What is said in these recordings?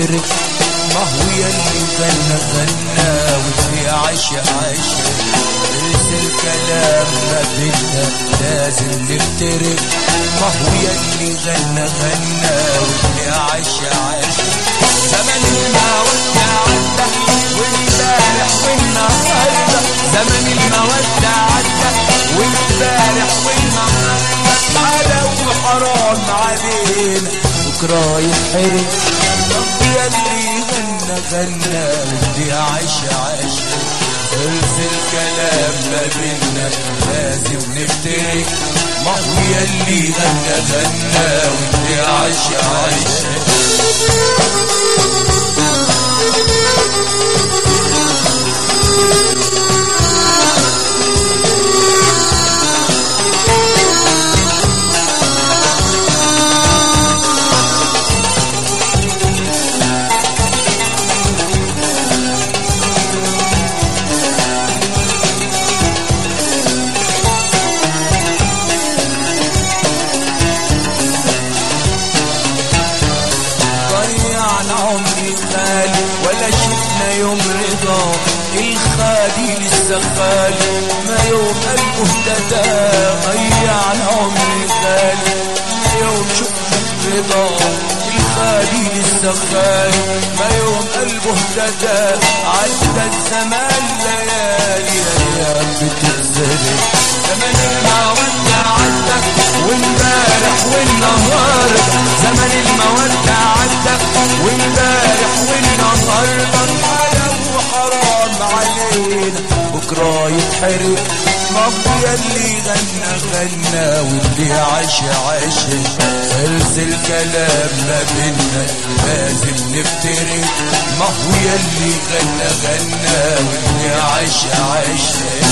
يتحرك ما هو يلي غنى غنى واللي عاش عاش ارسل كلام ما بدنا لازم نفترق ما هو يلي غنى غنى واللي عاش عاش زمن المودة عدى والبارح والنهارده زمن المودة عدى والبارح والنهارده حلا وحرام علينا بكرة يتحرق رب يلي غنى غنى واللي عاش عاش خلص الكلام ما بينا لازم نفترق ما هو يلي غنى غنى واللي عاش عاش ضيعنا عمري خالي ولا شفنا يوم رضا الخالي لسه خالي ما يوم قلبه اهتدى ضيعنا عمري خالي ما يوم شفنا رضا الخالي لسه خالي ما يوم قلبه اهتدى عدى الزمان ليالي ايام بتتزرق زمن المودة عدى وامبارح والنهارده زمن المودة عدى وامبارح والنهارده حلا وحرام علينا بكره يتحرق ما هو يلي غنى غنى واللي عاش عاش خلص الكلام ما بينا لازم نفترق ما هو يلي غنى غنى واللي عاش عاش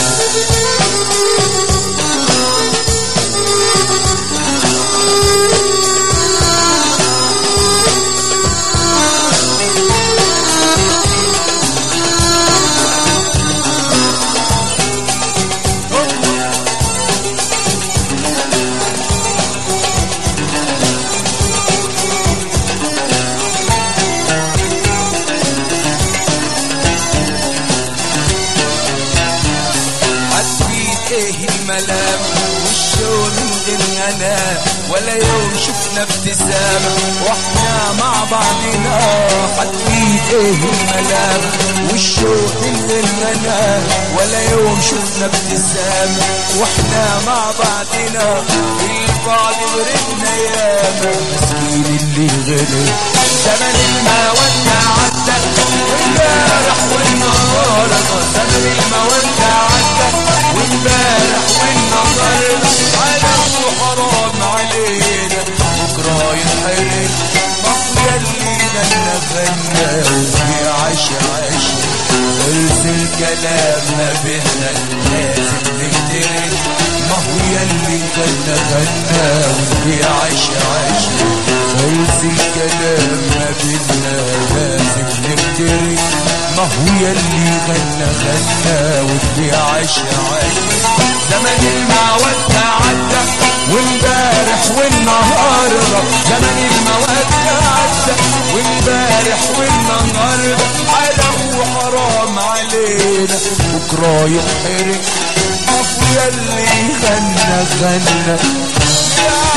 حسيت ايه الملام والشوق من دنيانا ولا يوم شفنا ابتسامة واحنا مع بعضنا حسيت ايه الملام والشوق من دنيانا ولا يوم شفنا ابتسامة واحنا مع بعضنا البعض غرقنا ياما مسكين اللي غرق زمن المودة عدى وامبارح والنهارده زمن المودة عدى وامبارح والنهارده حلا وحرام علينا بكره يتحرق مصر اللي غنى غنى وفي عاش عاش خلص الكلام ما بينا لازم نفترق ما هو يلي غنى غنى وفي عاش عاش خلص الكلام ما بينا لازم نفترق ما هو يلي غنى غنى واللي عاش عاش زمن المودة عدى وامبارح والنهارده زمن المودة عدى وامبارح والنهارده حلا وحرام علينا بكره يتحرق ما هو يلي غنى غنى يا